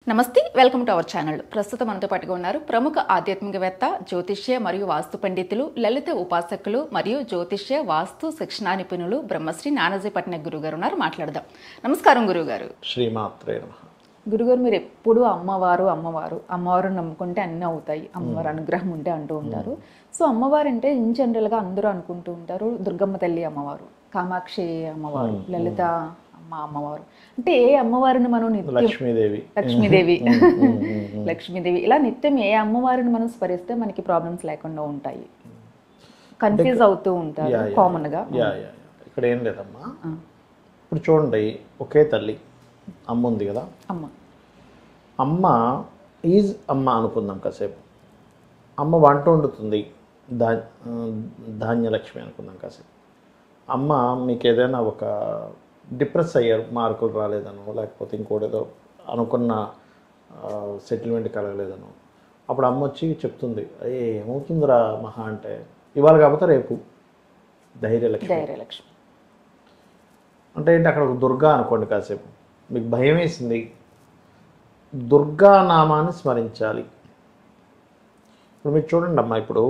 నమస్తే welcome to our channel ప్రస్తుతం మనతో పాటుగా ఉన్నారు ప్రముఖ ఆధ్యాత్మికవేత్త జ్యోతిష్య మరియు వాస్తు పండితులు లలిత ఉపాసకులు మరియు జ్యోతిష్య వాస్తు శిక్షణా నిపుణులు బ్రహ్మశ్రీ నానాజీ పట్నాయక్ గురువు గారు ఉన్నారు మాట్లాడదాం నమస్కారం గురువుగారు శ్రీమాత్రే నమ గురుగారు మీరు ఎప్పుడు అమ్మవారు అమ్మవారు అమ్మవారు నమ్ముకుంటే అన్నీ అవుతాయి అమ్మవారు అనుగ్రహం ఉంటే అంటూ ఉంటారు సో అమ్మవారు అంటే ఇన్ జనరల్గా అందరూ అనుకుంటూ ఉంటారు దుర్గమ్మ తల్లి అమ్మవారు కామాక్షి అమ్మవారు లలిత అమ్మ అమ్మవారు అంటే ఏ అమ్మవారిని మనం నిత్యం లక్ష్మీదేవి లక్ష్మీదేవి లక్ష్మీదేవి ఇలా నిత్యం ఏ అమ్మవారిని మనం స్మరిస్తే మనకి ప్రాబ్లమ్స్ లేకుండా ఉంటాయి కన్ఫ్యూజ్ అవుతూ ఉంటారు యా, యా. కామన్ గా యా యా యా. ఇక్కడ ఏం లేదమ్మా ఇప్పుడు చూడండి ఒకే తల్లి అమ్మ ఉంది కదా అమ్మ అమ్మ ఈజ్ అమ్మ అనుకుందాం కాసేపు అమ్మ వంట వండుతుంది దా ఆ, ధాన్యలక్ష్మి అనుకుందాం కాసేపు అమ్మ మీకు ఏదైనా ఒక డిప్రెస్ అయ్యారు మార్కులు రాలేదనో లేకపోతే ఇంకోటేదో అనుకున్న సెటిల్మెంట్ కలగలేదనో అప్పుడు అమ్మ వచ్చి చెప్తుంది అయ్యే ఏమవుతుందిరా మహా అంటే ఇవాళ కాకపోతే రేపు ధైర్యలక్ష్మి ధైర్యలక్ష్మి అంటే ఏంటి అక్కడ ఒక దుర్గా అనుకోండి కాసేపు మీకు భయం వేసింది దుర్గా నామాన్ని స్మరించాలి ఇప్పుడు మీరు చూడండి అమ్మా ఇప్పుడు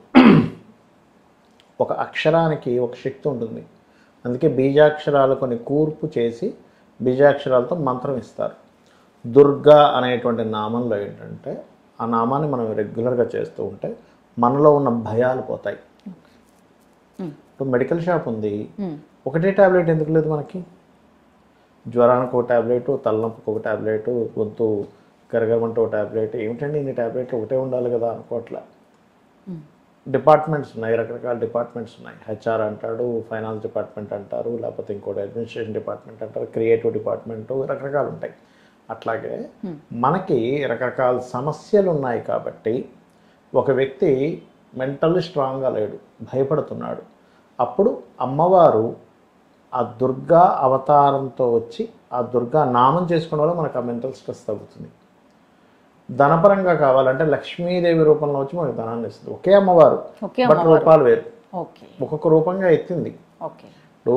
ఒక అక్షరానికి ఒక శక్తి ఉంటుంది అందుకే బీజాక్షరాలు కొన్ని కూర్పు చేసి బీజాక్షరాలతో మంత్రం ఇస్తారు దుర్గా అనేటువంటి నామంలో ఏంటంటే ఆ నామాన్ని మనం రెగ్యులర్గా చేస్తూ ఉంటే మనలో ఉన్న భయాలు పోతాయి ఇప్పుడు మెడికల్ షాప్ ఉంది మ్మ్. ఒకటే ట్యాబ్లెట్ ఎందుకు లేదు మనకి జ్వరానికి ఒక ట్యాబ్లెట్ తలనొప్పికి ఒక ట్యాబ్లెట్ గొంతు కరగమంటే ఒక ట్యాబ్లెట్ ఏమిటండి ఇన్ని ట్యాబ్లెట్లు ఒకటే ఉండాలి కదా అనుకోవట్లే మ్మ్. డిపార్ట్మెంట్స్ ఉన్నాయి రకరకాల డిపార్ట్మెంట్స్ ఉన్నాయి హెచ్ఆర్ అంటాడు ఫైనాన్స్ డిపార్ట్మెంట్ అంటారు లేకపోతే ఇంకోటి అడ్మినిస్ట్రేషన్ డిపార్ట్మెంట్ అంటారు క్రియేటివ్ డిపార్ట్మెంట్ రకరకాలు ఉంటాయి అట్లాగే మనకి రకరకాల సమస్యలు ఉన్నాయి కాబట్టి ఒక వ్యక్తి మెంటల్లీ స్ట్రాంగ్గా లేడు భయపడుతున్నాడు అప్పుడు అమ్మవారు ఆ దుర్గా అవతారంతో వచ్చి ఆ దుర్గా నామం చేసుకోవడం వల్ల మనకు ఆ మెంటల్ స్ట్రెస్ తగ్గుతుంది ధనపరంగా కావాలంటే లక్ష్మీదేవి రూపంలో వచ్చి మనకు ధనాన్ని ఇస్తుంది ఒకే అమ్మవారు ఓకే బట్ రూపాలు వేరు ఓకే ఒక్కొక్క రూపంగా ఎత్తింది ఓకే ఇప్పుడు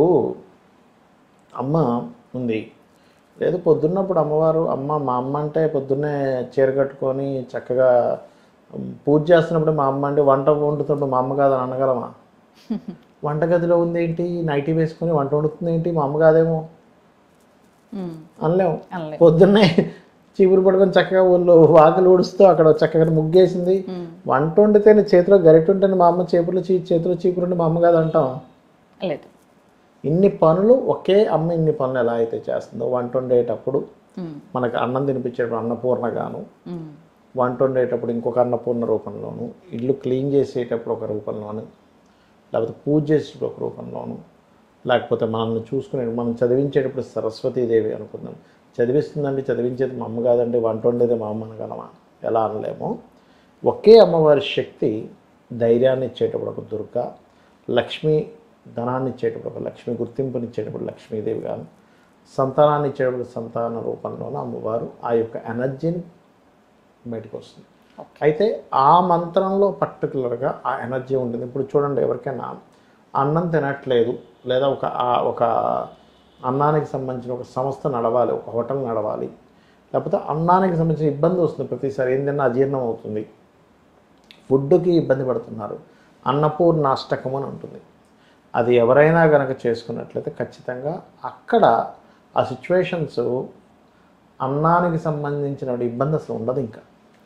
అమ్మ ఉంది లేదు పొద్దున్నప్పుడు అమ్మవారు అమ్మ మా అమ్మ అంటే పొద్దున్నే చీర కట్టుకొని చక్కగా ఉమ్, పూజ చేస్తున్నప్పుడు మా అమ్మ అంటే వంట వండుతున్నప్పుడు మా అమ్మ కాదని అనగలమా వంటగదిలో ఉంది ఏంటి నైటీ వేసుకొని వంట వండుతుంది ఏంటి మా అమ్మ కాదేమో మ్మ్. అనలేము అనలే పొద్దున్నే చీపురు పడుకొని చక్కగా వాళ్ళు వాకిలు ఊడుస్తూ అక్కడ చక్కగా ముగ్గేసింది మ్మ్. వంట వండితేనే చేతిలో గరిట ఉంటేనే మా అమ్మ చేపులు చీ చేతిలో చీపురు ఉంటే మా అమ్మ కాదు అంటాం లేదు ఇన్ని పనులు ఒకే అమ్మ ఇన్ని పనులు ఎలా అయితే చేస్తుందో వంట వండేటప్పుడు మ్మ్. మనకు అన్నం తినిపించేటప్పుడు అన్నపూర్ణగాను మ్మ్. వంట వండేటప్పుడు ఇంకొక అన్నపూర్ణ రూపంలోను ఇల్లు క్లీన్ చేసేటప్పుడు ఒక రూపంలోను లేకపోతే పూజ చేసేటప్పుడు ఒక రూపంలోను లేకపోతే మనల్ని చూసుకునే మనం చదివించేటప్పుడు సరస్వతీదేవి అనుకుందాం చదివిస్తుందండి చదివించేది మా అమ్మ కాదండి వంట వండేది మా అమ్మ అనగలమా ఎలా అనలేమో ఒకే అమ్మవారి శక్తి ధైర్యాన్ని ఇచ్చేటప్పుడు ఒక దుర్గా లక్ష్మి ధనాన్ని ఇచ్చేటప్పుడు ఒక లక్ష్మి గుర్తింపునిచ్చేటప్పుడు లక్ష్మీదేవి గాను సంతానాన్ని ఇచ్చేటప్పుడు సంతాన రూపంలోనూ అమ్మవారు ఆ యొక్క ఎనర్జీని బయటకు వస్తుంది అయితే ఆ మంత్రంలో పర్టికులర్గా ఆ ఎనర్జీ ఉంటుంది ఇప్పుడు చూడండి ఎవరికైనా అన్నం తినట్లేదు లేదా ఒక ఆ- ఒక అన్నానికి సంబంధించిన ఒక సంస్థ నడవాలి ఒక హోటల్ నడవాలి లేకపోతే అన్నానికి సంబంధించిన ఇబ్బంది వస్తుంది ప్రతిసారి ఏం తిన్నా అజీర్ణం అవుతుంది ఫుడ్కి ఇబ్బంది పడుతున్నారు అన్నపూర్ణాష్టకం అని ఉంటుంది అది ఎవరైనా కనుక చేసుకున్నట్లయితే ఖచ్చితంగా అక్కడ ఆ సిచ్యువేషన్స్ అన్నానికి సంబంధించిన ఇబ్బంది అసలు ఉండదు ఇంకా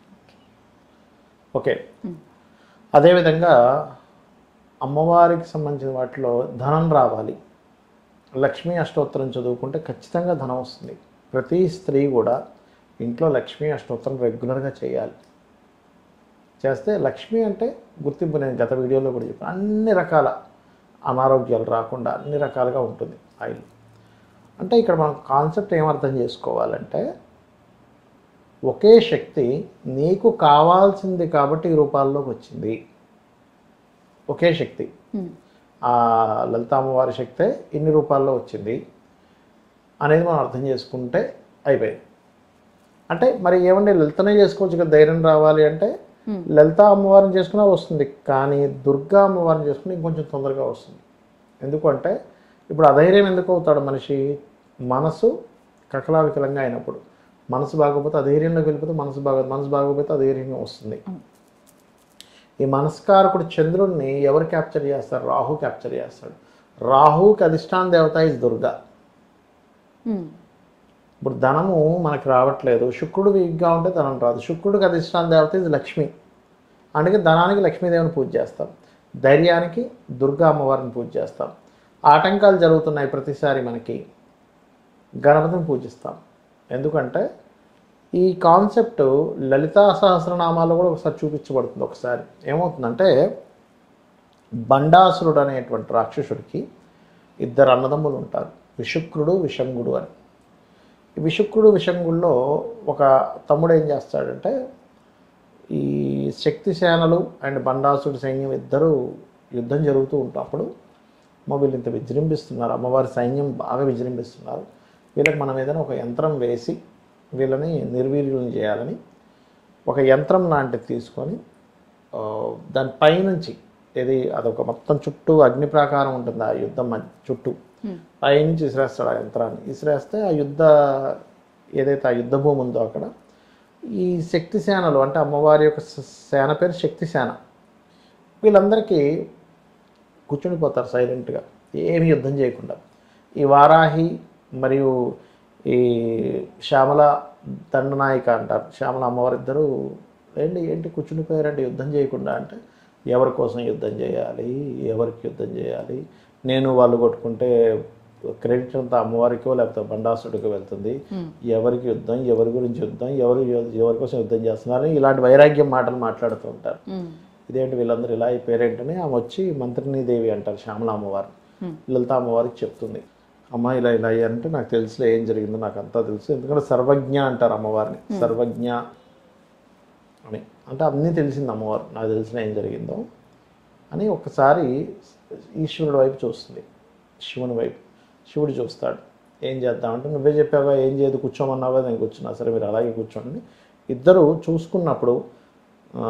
ఓకే అదేవిధంగా అమ్మవారికి సంబంధించిన వాటిలో ధనం రావాలి లక్ష్మీ అష్టోత్తరం చదువుకుంటే ఖచ్చితంగా ధనం వస్తుంది ప్రతి స్త్రీ కూడా ఇంట్లో లక్ష్మీ అష్టోత్తరం రెగ్యులర్గా చేయాలి చేస్తే లక్ష్మి అంటే గుర్తింపు నేను గత వీడియోలో కూడా చెప్పాను అన్ని రకాల అనారోగ్యాలు రాకుండా అన్ని రకాలుగా ఉంటుంది ఆయిల్ అంటే ఇక్కడ మనం కాన్సెప్ట్ ఏమర్థం చేసుకోవాలంటే ఒకే శక్తి నీకు కావాల్సింది కాబట్టి ఈ రూపాల్లోకి వచ్చింది ఒకే శక్తి మ్మ్. ఆ లలిత అమ్మవారి శక్తే ఇన్ని రూపాల్లో వచ్చింది అనేది మనం అర్థం చేసుకుంటే అయిపోయింది అంటే మరి ఏమండి లలితనే చేసుకోవచ్చు కదా ధైర్యం రావాలి అంటే Hmm. లలిత అమ్మవారిని చేసుకున్నా వస్తుంది కానీ దుర్గా అమ్మవారిని చేసుకుని ఇంకొంచెం తొందరగా వస్తుంది ఎందుకంటే ఇప్పుడు అధైర్యం ఎందుకు అవుతాడు మనిషి మనసు కకలావికలంగా అయినప్పుడు మనసు బాగోపోతే అధైర్యంలోకి వెళ్ళిపోతే మనసు బాగోదు మనసు బాగోపోతే అధైర్యంగా వస్తుంది ఈ మనస్కారకుడు చంద్రుడిని ఎవరు క్యాప్చర్ చేస్తారు రాహు క్యాప్చర్ చేస్తాడు రాహుకి అధిష్టాన దేవత ఇస్ దుర్గా ఉమ్, ఇప్పుడు ధనము మనకి రావట్లేదు శుక్రుడు వీక్గా ఉంటే ధనం రాదు శుక్రుడికి అధిష్టాన దేవత ఇది లక్ష్మి అందుకే ధనానికి లక్ష్మీదేవిని పూజ చేస్తాం ధైర్యానికి దుర్గా అమ్మవారిని పూజ చేస్తాం ఆటంకాలు జరుగుతున్నాయి ప్రతిసారి మనకి గణపతిని పూజిస్తాం ఎందుకంటే ఈ కాన్సెప్ట్ లలితా సహస్రనామాల్లో కూడా ఒకసారి చూపించబడుతుంది ఒకసారి ఏమవుతుందంటే బండాసురుడు అనేటువంటి రాక్షసుడికి ఇద్దరు అన్నదమ్ములు ఉంటారు విశుక్రుడు విషంగుడు అని ఈ విశుక్రుడు విషంగుల్లో ఒక తమ్ముడు ఏం చేస్తాడంటే ఈ శక్తి సేనలు అండ్ బండాసుడి సైన్యం ఇద్దరు యుద్ధం జరుగుతూ ఉంటప్పుడు అమ్మ వీళ్ళు ఇంత విజృంభిస్తున్నారు అమ్మవారి సైన్యం బాగా విజృంభిస్తున్నారు వీళ్ళకి మనం ఏదైనా ఒక యంత్రం వేసి వీళ్ళని నిర్వీర్యులను చేయాలని ఒక యంత్రం లాంటిది తీసుకొని ఆ, దాని పైనుంచి ఇది అదొక మొత్తం చుట్టూ అగ్ని ప్రాకారం ఉంటుంది ఆ యుద్ధం మధ్య చుట్టూ Hmm. పైనుంచి ఇసిరేస్తాడు ఆ యంత్రాన్ని ఇసిరేస్తే ఆ యుద్ధ ఏదైతే ఆ యుద్ధ భూమి ఉందో అక్కడ ఈ శక్తి సేనలు అంటే అమ్మవారి యొక్క స- సేన పేరు శక్తి సేన వీళ్ళందరికీ కూర్చునిపోతారు సైలెంట్గా ఏమి యుద్ధం చేయకుండా ఈ వారాహి మరియు ఈ శ్యామల దండనాయిక అంటారు శ్యామల అమ్మవారి ఇద్దరు ఏంటి ఏంటి కూర్చునిపోయారంటే యుద్ధం చేయకుండా అంటే ఎవరి కోసం యుద్ధం చేయాలి ఎవరికి యుద్ధం చేయాలి నేను వాళ్ళు కొట్టుకుంటే క్రెడిట్ అంతా అమ్మవారికో లేకపోతే బండాసుడికో వెళ్తుంది ఎవరికి యుద్ధం ఎవరి గురించి యుద్ధం ఎవరు ఎవరి కోసం యుద్ధం చేస్తున్నారు ఇలాంటి వైరాగ్యం మాటలు మాట్లాడుతూ ఉంటారు ఉమ్, ఇదేంటి వీళ్ళందరూ ఇలా అయిపోయారేంటని ఆమె వచ్చి మంత్రిని దేవి అంటారు శ్యామల అమ్మవారు Hmm. లలిత అమ్మవారికి చెప్తుంది అమ్మ ఇలా ఇలా అయ్యారంటే నాకు తెలుసులే ఏం జరిగిందో నాకు అంతా తెలుసు ఎందుకంటే సర్వజ్ఞ అంటారు అమ్మవారిని సర్వజ్ఞ అని అంటే అన్నీ తెలిసింది అమ్మవారు నాకు తెలిసిన ఏం జరిగిందో అని ఒక్కసారి ఈశ్వరుడు వైపు చూస్తుంది శివుని వైపు శివుడు చూస్తాడు ఏం చేద్దామంటే నువ్వే చెప్పావా ఏం చేయదు కూర్చోమన్నావా నేను కూర్చున్నా సరే మీరు అలాగే కూర్చోండి ఇద్దరు చూసుకున్నప్పుడు ఆ,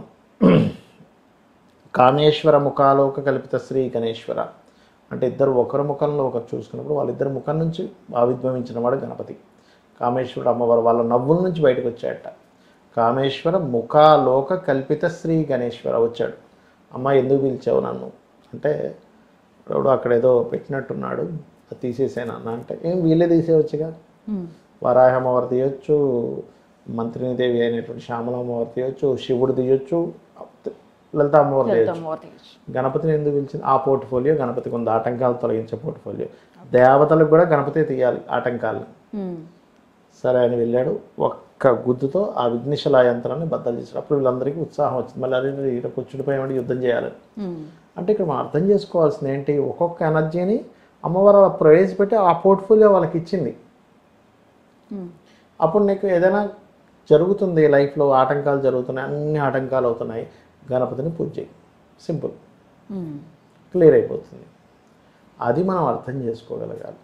కామేశ్వర ముఖాలోక కల్పిత శ్రీ గణేశ్వర అంటే ఇద్దరు ఒకరి ముఖంలో ఒకరు చూసుకున్నప్పుడు వాళ్ళిద్దరి ముఖం నుంచి ఆవిర్భవించిన వాడు గణపతి కామేశ్వరుడు అమ్మవారు వాళ్ళ నవ్వుల నుంచి బయటకు వచ్చాయట కామేశ్వర ముఖాలోక కల్పిత శ్రీ గణేశ్వర వచ్చాడు అమ్మ ఎందుకు పిలిచావు నన్ను అంటే ఎవడు అక్కడ ఏదో పెట్టినట్టున్నాడు అది తీసేసాను అన్న అంటే ఏం వీళ్ళే తీసేయవచ్చుగా ఉమ్, వరాహ అమ్మవారు తీయొచ్చు మంత్రిని దేవి అయినటువంటి శ్యామల అమ్మవారు తీయొచ్చు శివుడు తీయొచ్చు లలిత అమ్మవారు తీయొచ్చు అమ్మవారు తీయచ్చు. గణపతిని ఎందుకు పిలిచింది ఆ పోర్ట్ఫోలియో గణపతికి ఉంది ఆటంకాలు తొలగించే పోర్ట్ఫోలియో దేవతలకు కూడా గణపతి తీయాలి ఆటంకాలను ఉమ్, సరే అని వెళ్ళాడు ఒక్క గుద్దుతో ఆ విఘ్నిశల యంత్రాన్ని బద్దలు చేశాడు అప్పుడు వీళ్ళందరికీ ఉత్సాహం వచ్చింది మళ్ళీ అదే ఇక్కడ కూర్చుడిపోయాడు యుద్ధం చేయాలి ఉమ్, అంటే ఇక్కడ మనం అర్థం చేసుకోవాల్సింది ఏంటి ఒక్కొక్క ఎనర్జీని అమ్మవారు అలా ప్రవేశపెట్టి ఆ పోర్ట్ఫోలియో వాళ్ళకి ఇచ్చింది ఉమ్, అప్పుడు నీకు ఏదైనా జరుగుతుంది లైఫ్లో ఆటంకాలు జరుగుతున్నాయి అన్ని ఆటంకాలు అవుతున్నాయి గణపతిని పూజ చేయి సింపుల్ ఉమ్. క్లియర్ అయిపోతుంది అది మనం అర్థం చేసుకోగలగాలి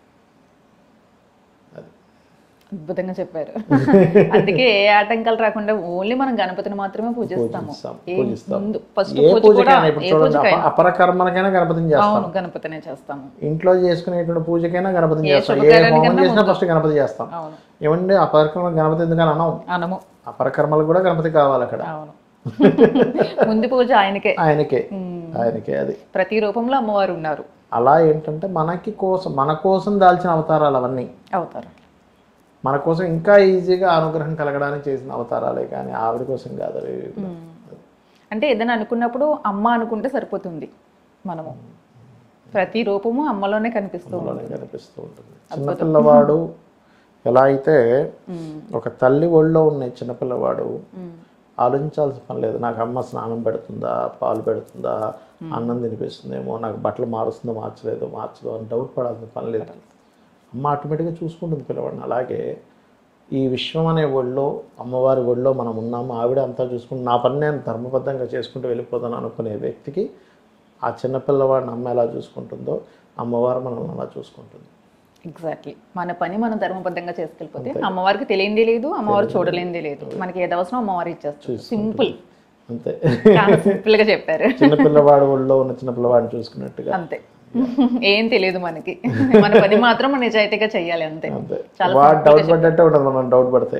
అది అద్భుతంగా చెప్పారు అందుకే ఏ ఆటంకాలు రాకుండా ఓన్లీ మనం గణపతిని మాత్రమే పూజిస్తాము పూజిస్తాం, ఏ పూజిస్తాం. ముందు ఫస్ట్ ఏ పూజ కూడా పూజకైనా ఇప్పుడు ఏ చూడండి అప- పూజకైనా అపర కర్మలకైనా గణపతిని చేస్తాం అవును గణపతినే చేస్తాము ఇంట్లో చేసుకునేటువంటి పూజకైనా గణపతిని ఏ చేస్తాం ఏ శుభకార్యానికైనా హోమం చేసినా ముందు. ఫస్ట్ గణపతి చేస్తాం అవును ఏమండి అపరకర్మ గణపతి ఎందుకని అన్నాం అనము అపరకర్మలకు కూడా గణపతి కావాలి అక్కడ అవును ముందు పూజ ఆయనకే ఆయనకే ఉమ్. ఆయనకే అది ప్రతి రూపంలో అమ్మవారు ఉన్నారు అలా ఏంటంటే మనకి కోసం మన కోసం దాల్చిన అవతారాలు అవన్నీ అవుతారు మన కోసం ఇంకా ఈజీగా అనుగ్రహం కలగడానికి చేసిన అవతారాలే కానీ ఆవిడ కోసం కాదు అవి ఉమ్. అంటే ఏదైనా అనుకున్నప్పుడు అమ్మ అనుకుంటే సరిపోతుంది మనము ప్రతి రూపము అమ్మలోనే కనిపిస్తూ ఉంటుంది అందులోనే కనిపిస్తూ ఉంటుంది చిన్నపిల్లవాడు ఎలా అయితే ఉమ్. ఒక తల్లి ఒళ్ళో ఉన్న చిన్నపిల్లవాడు ఉమ్. ఆలోచించాల్సిన పని లేదు నాకు అమ్మ స్నానం పెడుతుందా పాలు పెడుతుందా అన్నం తినిపిస్తుందేమో నాకు బట్టలు మారుస్తుందో మార్చలేదో మార్చదో అని డౌట్ పడాల్సిన పని లేదు అమ్మ ఆటోమేటిక్గా చూసుకుంటుంది పిల్లవాడిని అలాగే ఈ విశ్వం అనే ఒళ్ళో అమ్మవారి ఒళ్ళో మనం ఉన్నాము ఆవిడ అంతా చూసుకుంటూ నా పని నేను ధర్మబద్ధంగా చేసుకుంటూ వెళ్ళిపోతాను అనుకునే వ్యక్తికి ఆ చిన్న పిల్లవాడిని అమ్మ ఎలా చూసుకుంటుందో అమ్మవారు మనల్ని అలా చూసుకుంటుంది ఎగ్జాక్ట్లీ మన పని మనం ధర్మబద్ధంగా చేసుకెళ్ళిపోతే అమ్మవారికి తెలియందే లేదు అమ్మవారు చూడలేందే లేదు మనకి ఏది అవసరం అమ్మవారు ఇచ్చేస్తుంది సింపుల్ అంతే చాలా సింపుల్ గా చెప్పారు చిన్న పిల్లవాడు ఒళ్ళో ఉన్న చిన్న పిల్లవాడిని చూసుకున్నట్టుగా అంతే ఏం తెలియదు మనకి మన పని మాత్రం మన నిజాయితీగా చెయ్యాలి అంతే అంతే చాలా వాడు డౌట్ పడ్డట్టే ఉంటుంది మనం డౌట్ పడితే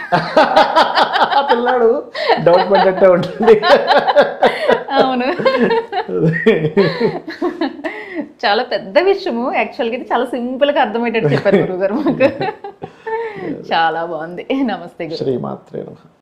ఆ పిల్లాడు డౌట్ పడ్డట్టే ఉంటుంది అవును చాలా పెద్ద విషయము యాక్చువల్గా ఇది చాలా సింపుల్ గా అర్థమయ్యేటట్టు చెప్పారు గురుగారు మాకు చాలా బాగుంది నమస్తే గురు శ్రీమాత్రే నమః